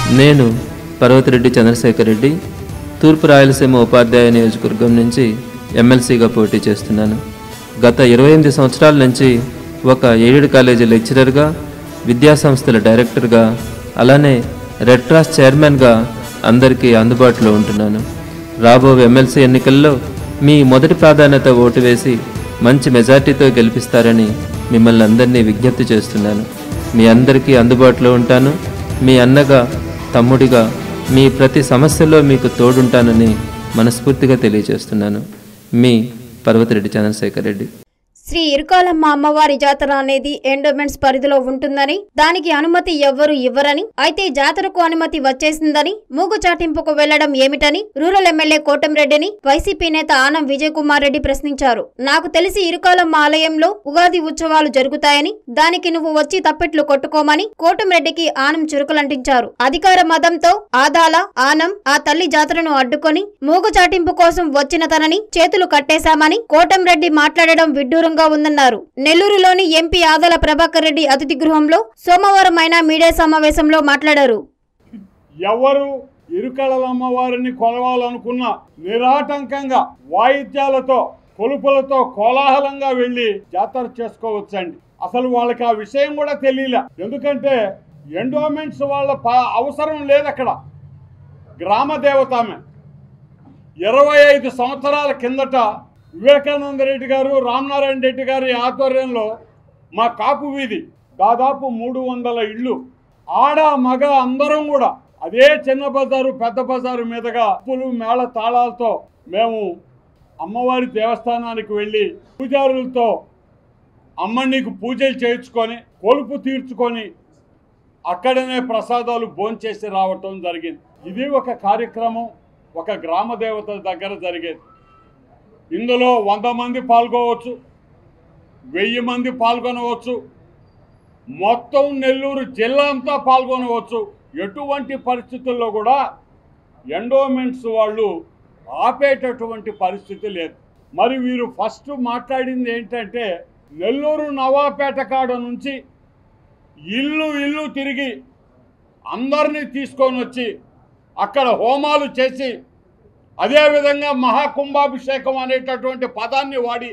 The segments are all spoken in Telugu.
నేను పర్వతిరెడ్డి చంద్రశేఖర్ రెడ్డి తూర్పు రాయలసీమ ఉపాధ్యాయ నియోజకవర్గం నుంచి ఎమ్మెల్సీగా పోటీ చేస్తున్నాను గత ఇరవై ఎనిమిది సంవత్సరాల నుంచి ఒక ఎయిడెడ్ కాలేజీ లెక్చరర్గా విద్యాసంస్థల డైరెక్టర్గా అలానే రెడ్ క్రాస్ చైర్మన్గా అందరికీ అందుబాటులో ఉంటున్నాను రాబో ఎమ్మెల్సీ ఎన్నికల్లో మీ మొదటి ప్రాధాన్యత ఓటు వేసి మంచి మెజార్టీతో గెలిపిస్తారని మిమ్మల్ని అందరినీ విజ్ఞప్తి చేస్తున్నాను మీ అందరికీ అందుబాటులో ఉంటాను మీ అన్నగా తమ్ముడిగా మీ ప్రతి సమస్యలో మీకు తోడుంటానని మనస్ఫూర్తిగా తెలియజేస్తున్నాను మీ పర్వతిరెడ్డి చంద్రశేఖర్ రెడ్డి శ్రీ ఇరుకాలమ్మ అమ్మవారి జాతర అనేది ఎండోమెంట్స్ పరిధిలో ఉంటుందని దానికి అనుమతి ఎవ్వరు ఇవ్వరని అయితే జాతరకు అనుమతి వచ్చేసిందని మూగు చాటింపుకు వెళ్లడం ఏమిటని రూరల్ ఎమ్మెల్యే కోటంరెడ్డిని వైసీపీ నేత ఆనం విజయ్ కుమార్ రెడ్డి ప్రశ్నించారు నాకు తెలిసి ఇరుకాలమ్మ ఆలయంలో ఉగాది ఉత్సవాలు జరుగుతాయని దానికి నువ్వు వచ్చి తప్పెట్లు కొట్టుకోమని కోటంరెడ్డికి ఆనం చురుకులంటించారు అధికార మదంతో ఆదాల ఆనం ఆ తల్లి జాతరను అడ్డుకొని మూగు చాటింపు కోసం వచ్చిన తనని చేతులు కట్టేశామని కోటంరెడ్డి మాట్లాడడం విడ్డూరంగా ఉందన్నారు నెల్లూరులోని ఎంపీ ఆదాల ప్రభాకర్ రెడ్డి అతిథి గృహంలో సోమవారం ఆయన మీడియా సమావేశంలో మాట్లాడారు ఎవరు ఇరుకళల అమ్మవారిని కొలవాలనుకున్న నిరాటంకంగా వాయిద్యాలతో కొలుపులతో కోలాహలంగా వెళ్ళి జాతర చేసుకోవచ్చండి అసలు వాళ్ళకి ఆ విషయం కూడా తెలియలే ఎందుకంటే ఎండోమెంట్స్ వాళ్ళ ప- అవసరం లేదు అక్కడ గ్రామ దేవత ఆమె ఇరవై ఐదు సంవత్సరాల కిందట వివేకానంద రెడ్డి గారు రామనారాయణ రెడ్డి గారి ఆధ్వర్యంలో మా కాపు వీధి దాదాపు మూడు వందల ఇళ్ళు ఆడ మగ అందరం కూడా అదే చిన్న బజారు పెద్ద బజారు మీదుగా పులు మేళ తాళాలతో మేము అమ్మవారి దేవస్థానానికి వెళ్ళి పూజారులతో అమ్మనికి పూజలు చేయించుకొని కొలుపు తీర్చుకొని అక్కడనే ప్రసాదాలు భోంచేసి రావటం జరిగింది ఇది ఒక కార్యక్రమం ఒక గ్రామ దేవత దగ్గర జరిగేది ఇందులో వంద మంది పాల్గొవచ్చు వెయ్యి మంది పాల్గొనవచ్చు మొత్తం నెల్లూరు జిల్లా అంతా పాల్గొనవచ్చు ఎటువంటి పరిస్థితుల్లో కూడా ఎండోమెంట్స్ వాళ్ళు ఆపేటటువంటి పరిస్థితి లేదు మరి వీరు ఫస్ట్ మాట్లాడింది ఏంటంటే నెల్లూరు నవాపేట కాడ నుంచి ఇల్లు ఇల్లు తిరిగి అందరినీ తీసుకొని వచ్చి అక్కడ హోమాలు చేసి అదేవిధంగా మహాకుంభాభిషేకం అనేటటువంటి పదాన్ని వాడి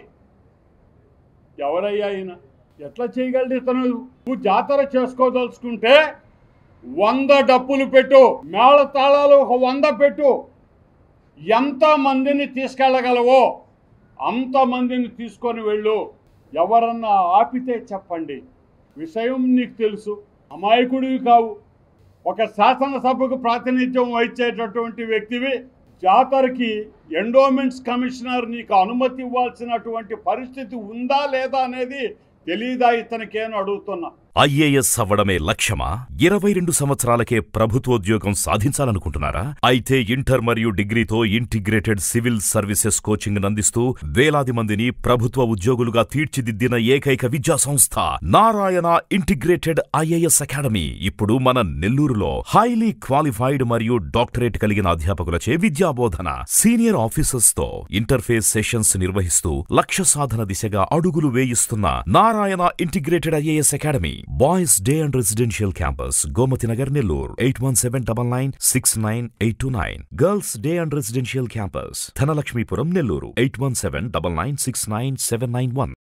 ఎవరయ్యా ఈయన ఎట్లా చేయగలడు ఇతను నువ్వు జాతర చేసుకోదలుచుకుంటే వంద డప్పులు పెట్టు మేళ తాళాలు ఒక వంద పెట్టు ఎంత మందిని తీసుకెళ్ళగలవో అంతమందిని తీసుకొని వెళ్ళు ఎవరన్నా ఆపితే చెప్పండి విషయం నీకు తెలుసు అమాయకుడివి కావు ఒక శాసనసభకు ప్రాతినిధ్యం వహించేటటువంటి వ్యక్తివి జాతరకి ఎండోమెంట్స్ కమిషనర్ నీకు అనుమతి ఇవ్వాల్సినటువంటి పరిస్థితి ఉందా లేదా అనేది తెలీదా ఇతనికేను అడుగుతున్నా ఐఏఎస్ అవ్వడమే లక్ష్యమా ఇరవై రెండు సంవత్సరాలకే ప్రభుత్వోద్యోగం సాధించాలనుకుంటున్నారా అయితే ఇంటర్ మరియు డిగ్రీతో ఇంటిగ్రేటెడ్ సివిల్ సర్వీసెస్ కోచింగ్ అందిస్తూ వేలాది మందిని ప్రభుత్వ ఉద్యోగులుగా తీర్చిదిద్దిన ఏకైక విద్యా సంస్థ నారాయణ ఇంటిగ్రేటెడ్ ఐఏఎస్ అకాడమీ ఇప్పుడు మన నెల్లూరులో హైలీ క్వాలిఫైడ్ మరియు డాక్టరేట్ కలిగిన అధ్యాపకులచే విద్యాబోధన సీనియర్ ఆఫీసర్స్ తో ఇంటర్ఫేస్ సెషన్స్ నిర్వహిస్తూ లక్ష్య సాధన దిశగా అడుగులు వేయిస్తున్న Narayana integrated IAS academy boys day and residential campus Gomathi Nagar Nellore eight one seven double nine six nine eight two nine girls day and residential campus Dhanalakshmipuram Nellore eight one seven double nine six nine seven nine one